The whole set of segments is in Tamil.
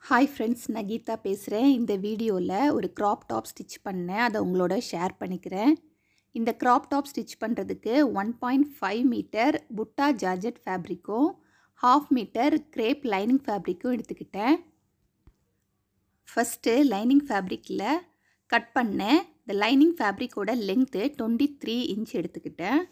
ஹாய் ஃப்ரெண்ட்ஸ் நான் கீதா பேசுகிறேன் இந்த வீடியோவில் ஒரு க்ராப் டாப் ஸ்டிச் பண்ணேன் அதை உங்களோட ஷேர் பண்ணிக்கிறேன் இந்த க்ராப் டாப் ஸ்டிச் பண்ணுறதுக்கு ஒன் பாயிண்ட் ஃபைவ் மீட்டர் புட்டா ஜார்ஜெட் ஃபேப்ரிக்கும் ஹாஃப் மீட்டர் கிரேப் லைனிங் ஃபேப்ரிக்கும் எடுத்துக்கிட்டேன் ஃபஸ்ட்டு லைனிங் ஃபேப்ரிக்கில் கட் பண்ணேன் இந்த லைனிங் ஃபேப்ரிக்கோட லென்த்து டுவெண்ட்டி த்ரீ இன்ச் எடுத்துக்கிட்டேன்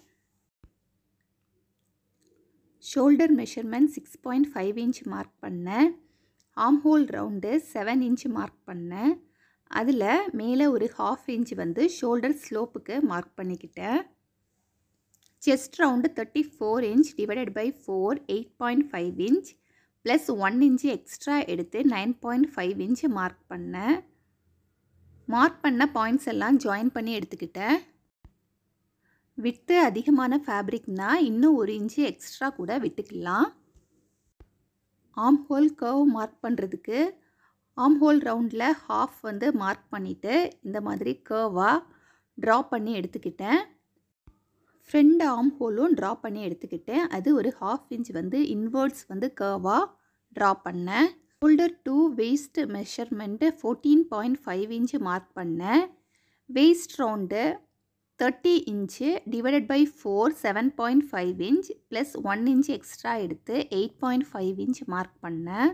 shoulder measurement six point five inch mark பண்ணேன் arm hole round seven inch mark பண்ணேன் அதில் மேலே ஒரு ஹாஃப் இன்ச் வந்து ஷோல்டர் ஸ்லோப்புக்கு மார்க் பண்ணிக்கிட்டேன் chest round thirty four inch divided by four eight point five inch plus one inch extra எடுத்து nine point five inch mark பண்ணேன் மார்க் பண்ண பாயிண்ட்ஸ் எல்லாம் ஜாயின் பண்ணி எடுத்துக்கிட்டேன் விட்டு அதிகமான ஃபேப்ரிக்னால் இன்னும் ஒரு இன்ச்சு எக்ஸ்ட்ரா கூட விட்டுக்கலாம் ஆம் ஹோல் கர்வ் மார்க் பண்ணுறதுக்கு ஆம் ஹோல் ரவுண்டில் ஹாஃப் வந்து மார்க் பண்ணிவிட்டு இந்த மாதிரி கர்வாக ட்ரா பண்ணி எடுத்துக்கிட்டேன் ஃப்ரெண்ட் ஆம் ஹோலும் ட்ரா பண்ணி எடுத்துக்கிட்டேன் அது ஒரு ஹாஃப் இன்ச் வந்து இன்வர்ட்ஸ் வந்து கர்வாக ட்ரா பண்ணேன் shoulder to waist measurement fourteen point five inch mark பண்ணேன் waist round thirty inch divided by four seven point five inch plus one inch extra எடுத்து eight point five inch mark பண்ணேன்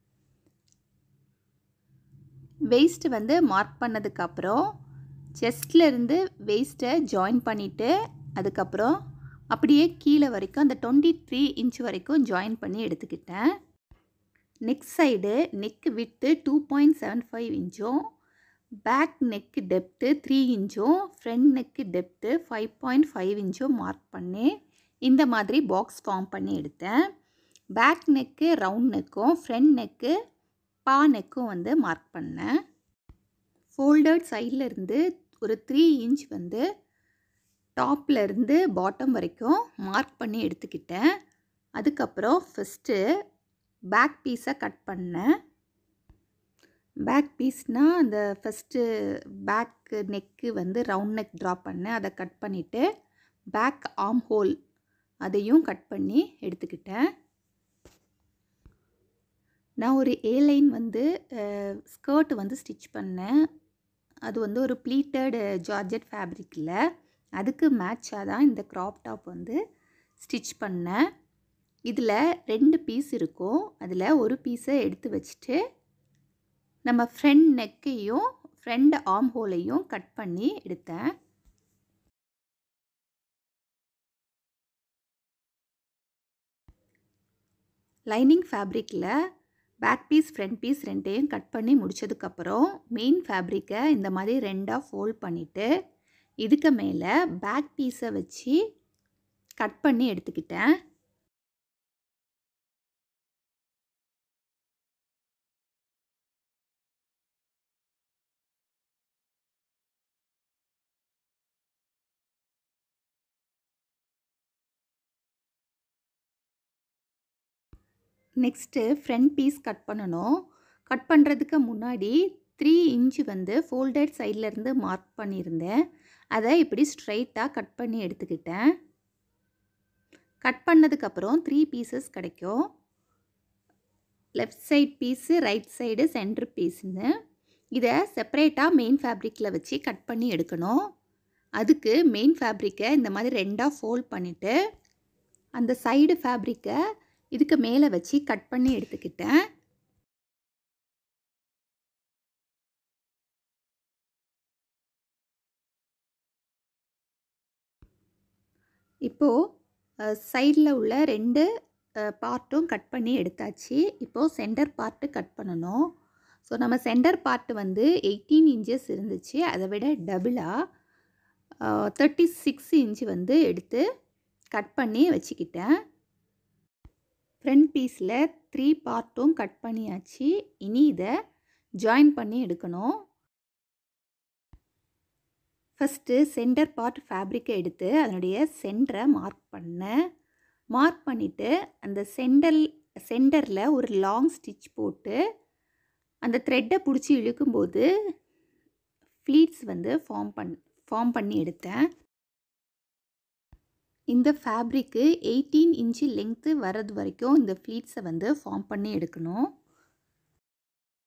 வெயிஸ்ட் வந்து மார்க் பண்ணதுக்கப்புறம் செஸ்ட்லேருந்து வெயிஸ்ட்டை ஜாயின் பண்ணிவிட்டு அதுக்கப்புறம் அப்படியே கீழே வரைக்கும் அந்த டுவெண்ட்டி த்ரீ இன்ச் வரைக்கும் ஜாயின் பண்ணி எடுத்துக்கிட்டேன் நெக் சைடு நெக் விட்டு டூ பாயிண்ட் செவன் ஃபைவ் இன்ச்சும் பேக் நெக்கு டெப்த்து த்ரீ இன்ச்சும் front neck depth five point five இன்ச்சும் மார்க் பண்ணி இந்த மாதிரி பாக்ஸ் ஃபார்ம் பண்ணி எடுத்தேன் பேக் நெக்கு ரவுண்ட் நெக்கும் ஃப்ரண்ட் நெக்கு பா நெக்கும் வந்து மார்க் பண்ணேன் ஃபோல்டட் சைடில் இருந்து ஒரு த்ரீ இன்ச் வந்து டாப்பில் இருந்து பாட்டம் வரைக்கும் மார்க் பண்ணி எடுத்துக்கிட்டேன் அதுக்கப்புறம் ஃபஸ்ட்டு பேக் பீஸை கட் பண்ணேன் பேக் பீஸ்னால் அந்த ஃபஸ்ட்டு பேக் நெக்கு வந்து ரவுண்ட் நெக் ட்ரா பண்ணேன் அதை கட் பண்ணிவிட்டு பேக் ஆம் ஹோல் அதையும் கட் பண்ணி எடுத்துக்கிட்டேன் நான் ஒரு ஏ லைன் வந்து ஸ்கர்ட் வந்து ஸ்டிச் பண்ணேன் அது வந்து ஒரு ப்ளீட்டட் ஜார்ஜெட் ஃபேப்ரிக்கில் அதுக்கு மேட்சாக தான் இந்த க்ராப் டாப் வந்து ஸ்டிச் பண்ணேன் இதில் ரெண்டு பீஸ் இருக்கும் அதில் ஒரு பீஸை எடுத்து வச்சுட்டு நம்ம ஃப்ரண்ட் நெக்கையும் ஃப்ரண்ட் ஆம் ஹோலையும் கட் பண்ணி எடுத்தேன் லைனிங் ஃபேப்ரிக்கில் பேக் பீஸ் ஃப்ரண்ட் பீஸ் ரெண்டையும் கட் பண்ணி முடித்ததுக்கப்புறம் மெயின் ஃபேப்ரிக்கை இந்த மாதிரி ரெண்டாக ஃபோல்ட் பண்ணிவிட்டு இதுக்கு மேலே பேக் பீஸை வச்சு கட் பண்ணி எடுத்துக்கிட்டேன் நெக்ஸ்ட்டு ஃப்ரண்ட் பீஸ் கட் பண்ணணும் கட் பண்ணுறதுக்கு முன்னாடி த்ரீ இன்ச்சு வந்து ஃபோல்டட் சைட்லேருந்து மார்க் பண்ணியிருந்தேன் அதை இப்படி ஸ்ட்ரைட்டாக கட் பண்ணி எடுத்துக்கிட்டேன் கட் பண்ணதுக்கப்புறம் த்ரீ பீசஸ் கிடைக்கும் left side piece right side centre பீஸுன்னு இதை செப்பரேட்டாக மெயின் ஃபேப்ரிக்கில் வச்சு கட் பண்ணி எடுக்கணும் அதுக்கு மெயின் ஃபேப்ரிக்கை இந்த மாதிரி ரெண்டாக ஃபோல்ட் பண்ணிவிட்டு அந்த சைடு ஃபேப்ரிக்கை இதுக்கு மேலே வச்சு கட் பண்ணி எடுத்துக்கிட்டேன் இப்போது சைடில் உள்ள ரெண்டு பார்ட்டும் கட் பண்ணி எடுத்தாச்சு இப்போது சென்டர் பார்ட்டு கட் பண்ணணும் ஸோ நம்ம சென்டர் பார்ட்டு வந்து எயிட்டீன் இன்ச்சஸ் இருந்துச்சு அதை விட டபுளாக தேர்ட்டி சிக்ஸ் இன்ச் வந்து எடுத்து கட் பண்ணி வச்சுக்கிட்டேன் ஃப்ரண்ட் பீஸில் த்ரீ பார்ட்டும் கட் பண்ணியாச்சு இனி இதை ஜாயின் பண்ணி எடுக்கணும் ஃபஸ்ட்டு சென்டர் பார்ட் ஃபேப்ரிக்கை எடுத்து அதனுடைய சென்டரை மார்க் பண்ணேன் மார்க் பண்ணிவிட்டு அந்த சென்டர் சென்டரில் ஒரு லாங் ஸ்டிச் போட்டு அந்த த்ரெட்டை பிடிச்சி இழுக்கும்போது ஃப்ளீட்ஸ் வந்து ஃபார்ம் பண் ஃபார்ம் பண்ணி எடுத்தேன் இந்த ஃபேப்ரிக்கு எயிட்டீன் இன்ச்சு லெங்க்த்து வர்றது வரைக்கும் இந்த ஃப்ளீட்ஸை வந்து ஃபார்ம் பண்ணி எடுக்கணும்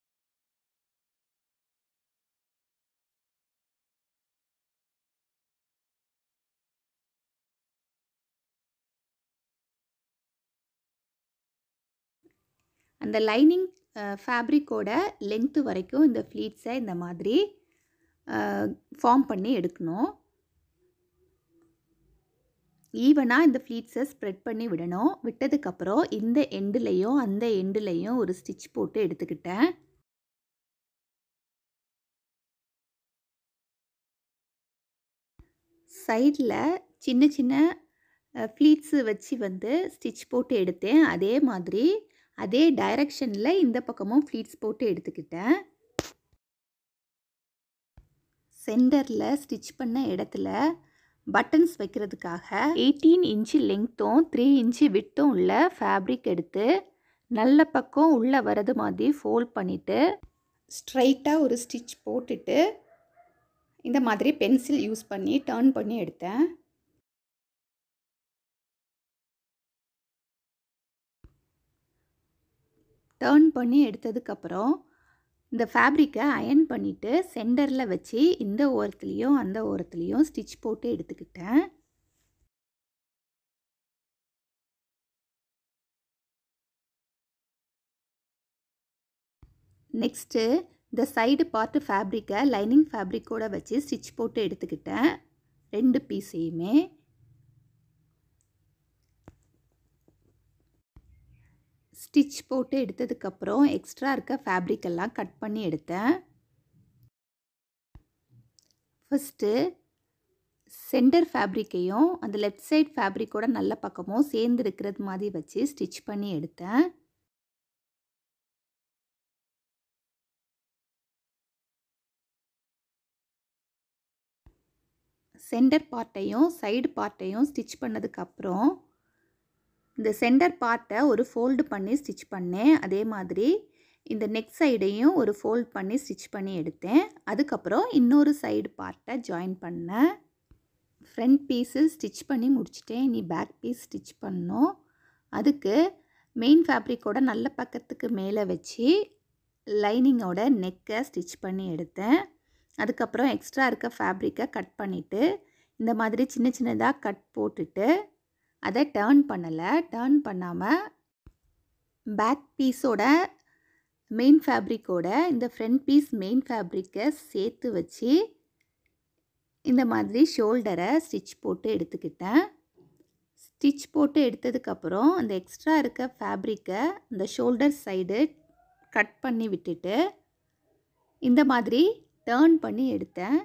அந்த லைனிங் ஃபேப்ரிக்கோட லென்த்து வரைக்கும் இந்த ஃப்ளீட்ஸை இந்த மாதிரி ஃபார்ம் பண்ணி எடுக்கணும் ஈவனாக இந்த ஃப்ளீட்ஸை ஸ்ப்ரெட் பண்ணி விடணும் விட்டதுக்கப்புறம் இந்த எண்டுலேயும் அந்த எண்டுலேயும் ஒரு ஸ்டிச் போட்டு எடுத்துக்கிட்டேன் சைடில் சின்ன சின்ன ஃப்ளீட்ஸு வச்சு வந்து ஸ்டிச் போட்டு எடுத்தேன் அதே மாதிரி அதே டைரக்ஷனில் இந்த பக்கமும் ஃப்ளீட்ஸ் போட்டு எடுத்துக்கிட்டேன் சென்டரில் ஸ்டிச் பண்ண இடத்துல பட்டன்ஸ் வைக்கிறதுக்காக எயிட்டீன் இன்ச்சு லெங்க்த்தும் த்ரீ இன்ச்சு விட்டும் உள்ள ஃபேப்ரிக் எடுத்து நல்ல பக்கம் உள்ளே வரது மாதிரி ஃபோல்ட் பண்ணிவிட்டு ஸ்ட்ரைட்டாக ஒரு ஸ்டிச் போட்டுட்டு இந்த மாதிரி பென்சில் யூஸ் பண்ணி டர்ன் பண்ணி எடுத்தேன் டர்ன் பண்ணி எடுத்ததுக்கப்புறம் இந்த ஃபேப்ரிக்கை அயன் பண்ணிவிட்டு சென்டரில் வச்சு இந்த ஓரத்துலேயும் அந்த ஓரத்துலேயும் ஸ்டிச் போட்டு எடுத்துக்கிட்டேன் நெக்ஸ்ட்டு இந்த சைடு பார்ட்டு ஃபேப்ரிக்கை லைனிங் ஃபேப்ரிக்கோடு வச்சு ஸ்டிச் போட்டு எடுத்துக்கிட்டேன் ரெண்டு பீஸையுமே ஸ்டிச் போட்டு எடுத்ததுக்கப்புறம் எக்ஸ்ட்ரா இருக்க ஃபேப்ரிக் எல்லாம் கட் பண்ணி எடுத்தேன் ஃபஸ்ட்டு சென்டர் ஃபேப்ரிக்கையும் அந்த லெஃப்ட் சைட் ஃபேப்ரிக்கோட நல்ல பக்கமும் சேர்ந்து இருக்கிறது மாதிரி வச்சு ஸ்டிச் பண்ணி எடுத்தேன் சென்டர் பார்ட்டையும் சைடு பார்ட்டையும் ஸ்டிச் பண்ணதுக்கப்புறம் இந்த சென்டர் பார்ட்டை ஒரு ஃபோல்டு பண்ணி ஸ்டிச் பண்ணேன் அதே மாதிரி இந்த நெக் சைடையும் ஒரு ஃபோல்ட் பண்ணி ஸ்டிச் பண்ணி எடுத்தேன் அதுக்கப்புறம் இன்னொரு சைடு பார்ட்டை ஜாயின் பண்ணேன் ஃப்ரண்ட் பீஸு ஸ்டிச் பண்ணி முடிச்சிட்டேன் இனி பேக் பீஸ் ஸ்டிச் பண்ணோம் அதுக்கு மெயின் ஃபேப்ரிக்கோட நல்ல பக்கத்துக்கு மேலே வச்சு லைனிங்கோட நெக்கை ஸ்டிச் பண்ணி எடுத்தேன் அதுக்கப்புறம் எக்ஸ்ட்ரா இருக்க ஃபேப்ரிக்கை கட் பண்ணிவிட்டு இந்த மாதிரி சின்ன சின்னதாக கட் போட்டுட்டு அதை டேர்ன் பண்ணலை டேர்ன் பண்ணாமல் பேக் பீஸோட மெயின் ஃபேப்ரிக்கோட இந்த ஃப்ரண்ட் பீஸ் மெயின் ஃபேப்ரிக்கை சேர்த்து வச்சு இந்த மாதிரி ஷோல்டரை ஸ்டிச் போட்டு எடுத்துக்கிட்டேன் ஸ்டிச் போட்டு எடுத்ததுக்கப்புறம் அந்த எக்ஸ்ட்ரா இருக்க ஃபேப்ரிக்கை இந்த ஷோல்டர் சைடு கட் பண்ணி விட்டுட்டு இந்த மாதிரி டேர்ன் பண்ணி எடுத்தேன்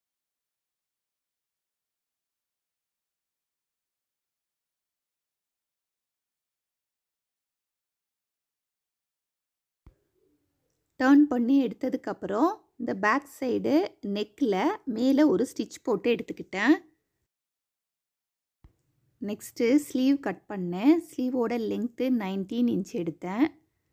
டேர்ன் பண்ணி எடுத்ததுக்கப்புறம் இந்த பேக் சைடு நெக்கில் மேலே ஒரு ஸ்டிச் போட்டு எடுத்துக்கிட்டேன் நெக்ஸ்ட்டு ஸ்லீவ் கட் பண்ணேன் ஸ்லீவோட லெங்க்த்து நைன்டீன் இன்ச் எடுத்தேன்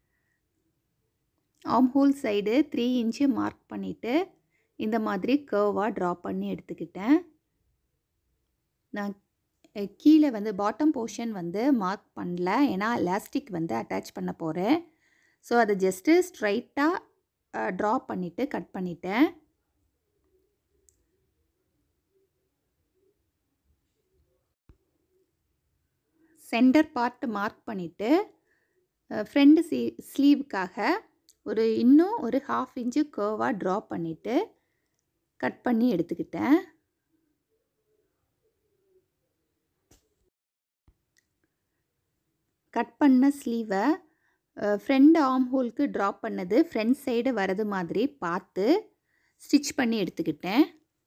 arm hole side three inch mark பண்ணிவிட்டு இந்த மாதிரி கர்வாக ட்ரா பண்ணி எடுத்துக்கிட்டேன் நான் கீழே வந்து பாட்டம் போர்ஷன் வந்து மார்க் பண்ணல ஏன்னா எலாஸ்டிக் வந்து அட்டாச் பண்ண போகிறேன் ஸோ அதை ஜஸ்ட்டு ஸ்ட்ரைட்டாக ட்ரா பண்ணிவிட்டு கட் பண்ணிட்டேன் சென்டர் பார்ட் மார்க் பண்ணிவிட்டு ஃப்ரெண்டு சீ ஸ்லீவுக்காக ஒரு இன்னும் ஒரு ஹாஃப் இன்ச்சு கர்வாக ட்ரா பண்ணிவிட்டு கட் பண்ணி எடுத்துக்கிட்டேன் கட் பண்ண ஸ்லீவை ஃப்ரண்ட் ஆர்ம் ஹோலுக்கு ட்ராப் பண்ணது ஃப்ரண்ட் சைடு வரது மாதிரி பார்த்து ஸ்டிச் பண்ணி எடுத்துக்கிட்டேன்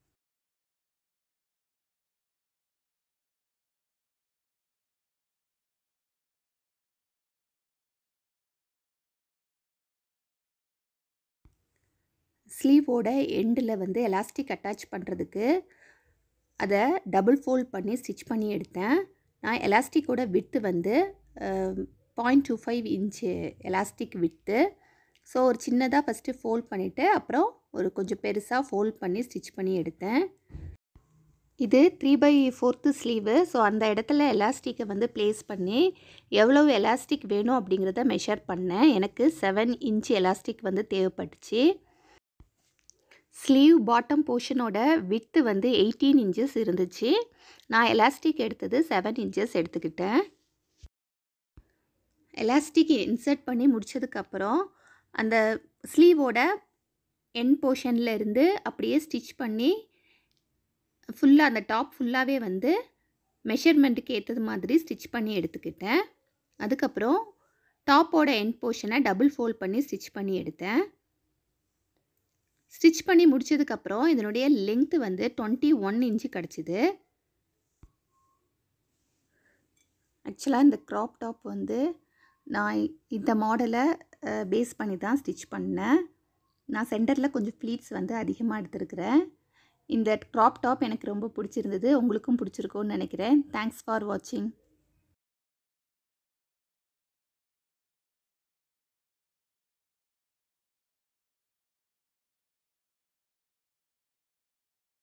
ஸ்லீவோட எண்டில் வந்து எலாஸ்டிக் அட்டாச் பண்ணுறதுக்கு அதை டபுள் ஃபோல்ட் பண்ணி ஸ்டிச் பண்ணி எடுத்தேன் நான் எலாஸ்டிக்கோட விட்டு வந்து point two five inch elastic விட்டு ஸோ ஒரு சின்னதாக ஃபஸ்ட்டு ஃபோல்ட் பண்ணிவிட்டு அப்புறம் ஒரு கொஞ்சம் பெருசாக ஃபோல்ட் பண்ணி ஸ்டிச் பண்ணி எடுத்தேன் இது three by fourth sleeve so அந்த இடத்துல எலாஸ்டிக்கை வந்து ப்ளேஸ் பண்ணி எவ்வளோ எலாஸ்டிக் வேணும் அப்படிங்கிறத மெஷர் பண்ணேன் எனக்கு செவன் இன்ச் எலாஸ்டிக் வந்து தேவைப்பட்டுச்சு ஸ்லீவ் பாட்டம் போர்ஷனோட வித்து வந்து எயிட்டீன் இன்ச்சஸ் இருந்துச்சு நான் எலாஸ்டிக் எடுத்தது செவன் இன்ச்சஸ் எடுத்துக்கிட்டேன் எலாஸ்டிக் இன்சர்ட் பண்ணி முடிச்சதுக்கப்புறம் அந்த ஸ்லீவோட என் போர்ஷனில் இருந்து அப்படியே ஸ்டிச் பண்ணி ஃபுல்லாக அந்த டாப் ஃபுல்லாகவே வந்து மெஷர்மெண்ட்டுக்கு ஏற்றது மாதிரி ஸ்டிச் பண்ணி எடுத்துக்கிட்டேன் அதுக்கப்புறம் டாப்போட என் போர்ஷனை டபுள் ஃபோல்ட் பண்ணி ஸ்டிச் பண்ணி எடுத்தேன் ஸ்டிச் பண்ணி முடிச்சதுக்கப்புறம் இதனுடைய லெங்க்த்து வந்து டுவெண்ட்டி ஒன் இன்ச்சு கிடச்சிது ஆக்சுவலாக இந்த க்ராப் டாப் வந்து நான் இந்த மாடலை பேஸ் பண்ணி தான் ஸ்டிச் பண்ணேன் நான் சென்டரில் கொஞ்சம் ப்ளீட்ஸ் வந்து அதிகமாக எடுத்துருக்கிறேன் இந்த க்ராப் டாப் எனக்கு ரொம்ப பிடிச்சிருந்தது உங்களுக்கும் பிடிச்சிருக்கோன்னு நினைக்கிறேன் தேங்க்ஸ் ஃபார் வாட்சிங்